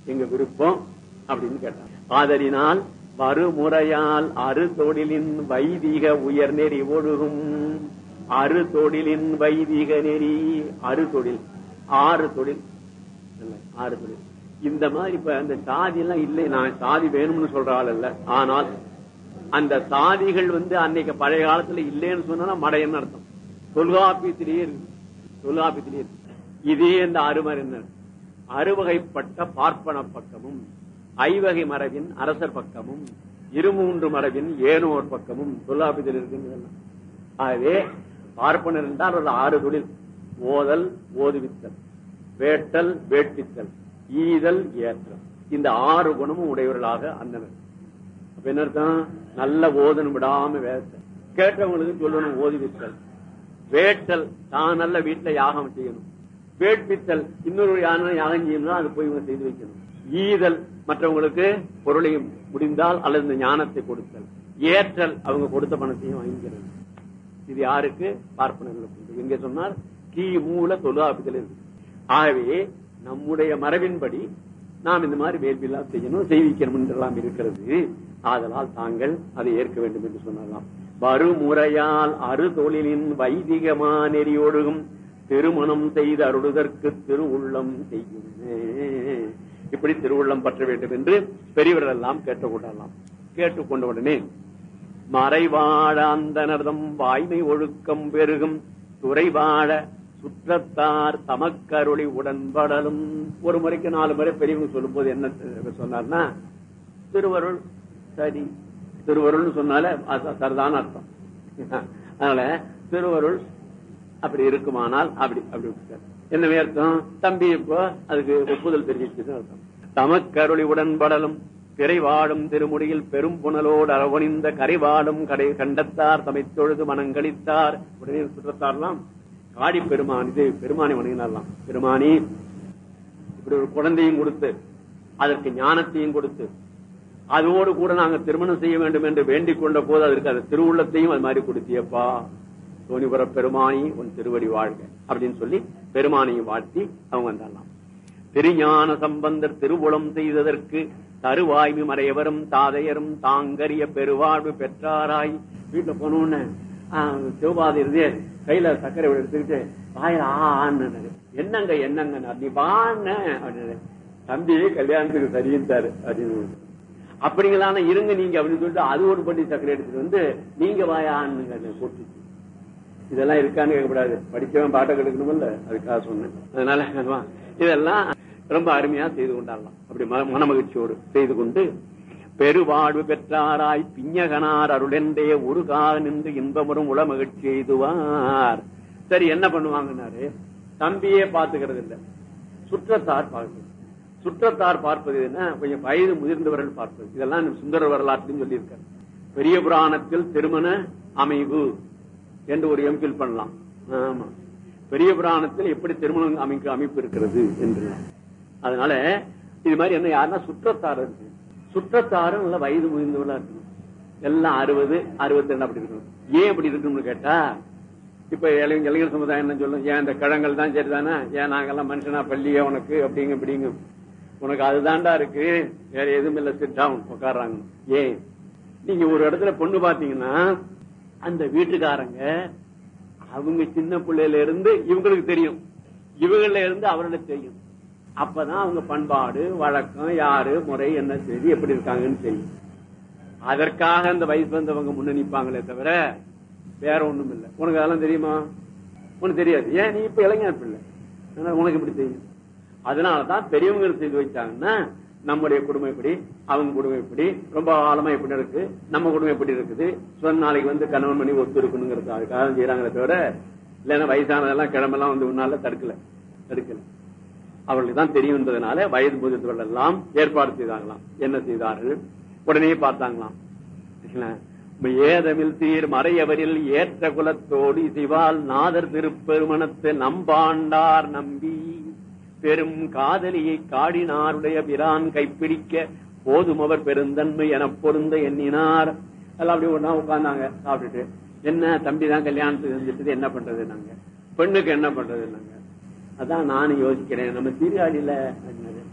எங்க விருப்பம் அப்படின்னு கேட்டான் ஆதரினால் வருமுறையால் அறு தொழிலின் வைதிக உயர் நெறி ஒழுகும் அறு தொழிலின் வைதிக நெறி அறு தொழில் ஆறு தொழில் இல்ல, ஆறு தொழில் இந்த மாதிரி இப்ப அந்த சாதி எல்லாம் இல்லை நான் சாதி வேணும்னு சொல்ற ஆள் அல்ல ஆனால் அந்த சாதிகள் வந்து அன்னைக்கு பழைய காலத்துல இல்லைன்னு சொன்னா மடையன்னு அர்த்தம் தொல்காப்பியத்திலேயே இருக்கு தொல்காப்பியத்திலேயே இருக்கு இதே இந்த அருமறிஞர் அறுவகைப்பட்ட பார்ப்பன பக்கமும் ஐவகை மரபின் அரசர் பக்கமும் இருமூன்று மரபின் ஏனோர் பக்கமும் தொல்காப்பியத்தில் இருக்குன்னு ஆகவே பார்ப்பனர் என்றால் ஒரு ஆறு தொழில் ஓதல் ஓதுவித்தல் வேட்டல் வேட்பித்தல் ஈதல் ஏற்றல் இந்த ஆறு குணமும் உடையவர்களாக அந்தனர் அப்ப என்ன அர்த்தம் நல்ல ஓதணும் விடாம வேட்டல் கேட்டவங்களுக்கு சொல்லணும் ஓதுவித்தல் வேட்டல் தான் நல்ல வீட்டுல யாகம் செய்யணும் வேட்பித்தல் இன்னொரு யானை யாகம் செய்யணும் அது போய் இவங்க செய்து வைக்கணும் ஈதல் மற்றவங்களுக்கு பொருளையும் முடிந்தால் அல்லது இந்த ஞானத்தை கொடுத்தல் ஏற்றல் அவங்க கொடுத்த பணத்தையும் வாங்கிக்கிறது இது யாருக்கு பார்ப்பனர்களுக்கு எங்க சொன்னால் கீ மூல தொழுகாப்பித்தல் இருக்கு ஆகவே நம்முடைய மரபின்படி நாம் இந்த மாதிரி வேள்வியெல்லாம் செய்யணும் செய்விக்கணும் என்றெல்லாம் இருக்கிறது ஆதலால் தாங்கள் அதை ஏற்க வேண்டும் என்று சொன்னலாம் வருமுறையால் அறு தொழிலின் வைதிகமா நெறியோடுகும் திருமணம் செய்து அருளுதற்கு திருவுள்ளம் செய்யும் இப்படி திருவுள்ளம் பற்ற வேண்டும் என்று பெரியவர்கள் எல்லாம் கேட்டுக்கொள்ளலாம் கேட்டுக்கொண்ட உடனே மறைவாழ அந்தனர்தம் வாய்மை ஒழுக்கம் பெருகும் துறைவாழ சுற்றத்தார் தமக்கருளி உடன்படலும் ஒரு முறைக்கு நாலு முறை பெரியவங்க சொல்லும் போது என்ன சொன்னார்னா திருவருள் சரி திருவருள்னு சொன்னால அது சரிதான அர்த்தம் அதனால திருவருள் அப்படி இருக்குமானால் அப்படி அப்படி விட்டுட்டார். என்ன அர்த்தம் தம்பி இப்போ அதுக்கு ஒப்புதல் தெரிவிச்சது அர்த்தம் தமக்கருளி உடன்படலும் திரைவாடும் திருமுடியில் பெரும் புனலோடு அரவணிந்த கரைவாடும் கடை கண்டத்தார் தமை தொழுது மனங்களித்தார் உடனே சுற்றத்தார்லாம் காடி பெருமான் இது பெருமானை வணங்கினார்லாம் பெருமானி இப்படி ஒரு குழந்தையும் கொடுத்து அதற்கு ஞானத்தையும் கொடுத்து அதோடு கூட நாங்க திருமணம் செய்ய வேண்டும் என்று வேண்டிக் கொண்ட போது அதற்கு அந்த திருவுள்ளத்தையும் அது மாதிரி கொடுத்தியப்பா சோனிபுர பெருமானி உன் திருவடி வாழ்க அப்படின்னு சொல்லி பெருமானையும் வாழ்த்தி அவங்க வந்தாலாம் திருஞான சம்பந்தர் திருவுளம் செய்ததற்கு தருவாய்மை மறையவரும் தாதையரும் தாங்கரிய பெருவாழ்வு பெற்றாராய் வீட்டுல போனோன்னு சிவபாதி இருந்தே கையில சர்க்கரை எடுத்துக்கிட்டு வாயில ஆன்னு என்னங்க என்னங்க நீ வாங்க அப்படின்னு தம்பி கல்யாணத்துக்கு சரியிட்டாரு அப்படின்னு அப்படிங்களான இருங்க நீங்க அப்படின்னு சொல்லிட்டு அது ஒரு பட்டி சர்க்கரை எடுத்துட்டு வந்து நீங்க வாயான்னு போட்டுச்சு இதெல்லாம் இருக்கான்னு கேட்கக்கூடாது படிச்சவன் பாட்டை கெடுக்கணும்ல அதுக்காக சொன்னேன் அதனால அதுவா, இதெல்லாம் ரொம்ப அருமையா செய்து கொண்டாடலாம் அப்படி மன- மனமகிழ்ச்சியோடு செய்து கொண்டு பெருவாழ்வு பெற்றாராய் பிஞ்சகனார் அருளென்றே ஒரு கால நின்று இன்பமுறும் உள மகிழ்ச்சி எய்துவார் சரி என்ன பண்ணுவாங்கன்னாரு தம்பியே பாத்துக்கிறது இல்ல சுற்றத்தார் பார்ப்பது சுற்றத்தார் பார்ப்பது என்ன கொஞ்சம் வயது முதிர்ந்தவர்கள் பார்ப்பது இதெல்லாம் சுந்தர வரலாற்றுன்னு சொல்லியிருக்காரு பெரிய புராணத்தில் திருமண அமைவு என்று ஒரு எம்பில் பண்ணலாம் ஆமா பெரிய புராணத்தில் எப்படி திருமணம் அமைக்க அமைப்பு இருக்கிறது என்று அதனால இது மாதிரி என்ன யாருன்னா சுற்றத்தார் இருக்கு சுற்றத்தாரும் நல்ல வயது முதிர்ந்தவர்களா இருக்கணும் எல்லாம் அறுபது அறுபத்தி ரெண்டு அப்படி இருக்கணும் ஏன் அப்படி இருக்கணும்னு கேட்டா இப்ப இளைஞர் இளைஞர் சமுதாயம் என்ன சொல்லும் ஏன் இந்த கிழங்கள் தான் சரிதானே ஏன் நாங்கெல்லாம் மனுஷனா பள்ளியா உனக்கு அப்படிங்க இப்படிங்க உனக்கு அதுதான்டா இருக்கு வேற எதுவும் இல்ல சிட்டாவும் உட்காடுறாங்க ஏன் நீங்க ஒரு இடத்துல பொண்ணு பாத்தீங்கன்னா அந்த வீட்டுக்காரங்க அவங்க சின்ன பிள்ளையில இருந்து இவங்களுக்கு தெரியும் இவங்கள இருந்து அவர்களுக்கு தெரியும் அப்பதான் அவங்க பண்பாடு வழக்கம் யாரு முறை என்ன செய்தி எப்படி இருக்காங்கன்னு தெரியும் அதற்காக அந்த வயசு வந்தவங்க முன்ன நிப்பாங்களே தவிர வேற ஒண்ணும் இல்ல உனக்கு அதெல்லாம் தெரியுமா உனக்கு தெரியாது ஏன் நீ இப்ப இளைஞர் பிள்ளை அதனால உனக்கு எப்படி தெரியும் அதனாலதான் பெரியவங்க செய்து வச்சாங்கன்னா நம்முடைய குடும்பம் எப்படி அவங்க குடும்பம் எப்படி ரொம்ப ஆழமா எப்படி இருக்கு நம்ம குடும்பம் எப்படி இருக்குது சொன்ன நாளைக்கு வந்து கணவன் மணி ஒத்து இருக்கணுங்கிறது அதுக்காக செய்யறாங்களே தவிர இல்லைன்னா வயசானதெல்லாம் கிழமெல்லாம் வந்து உன்னால தடுக்கல தடுக்கல அவர்களுக்கு தான் தெரியுன்றதுனால வயது முதிர்ந்தவர்கள் எல்லாம் ஏற்பாடு செய்தாங்களாம் என்ன செய்தார்கள் உடனே பார்த்தாங்களாம் சரிங்களா? ஏதமில் தீர் மறையவரில் ஏற்ற குலத்தோடு சிவால் நாதர் திருப்பெருமணத்து நம்பாண்டார் நம்பி பெரும் காதலியை காடினாருடைய பிரான் கைப்பிடிக்க போதும் அவர் பெருந்தன்மை என பொருந்த எண்ணினார் எல்லாம் அப்படி ஒண்ணா உட்கார்ந்தாங்க சாப்பிட்டுட்டு என்ன தம்பி தான் கல்யாணத்துக்கு வந்துட்டு என்ன பண்றது நாங்க பெண்ணுக்கு என்ன பண்றது நாங்க அதான் நானும் யோசிக்கிறேன் நம்ம சீர்காழியில அப்படின்னாரு.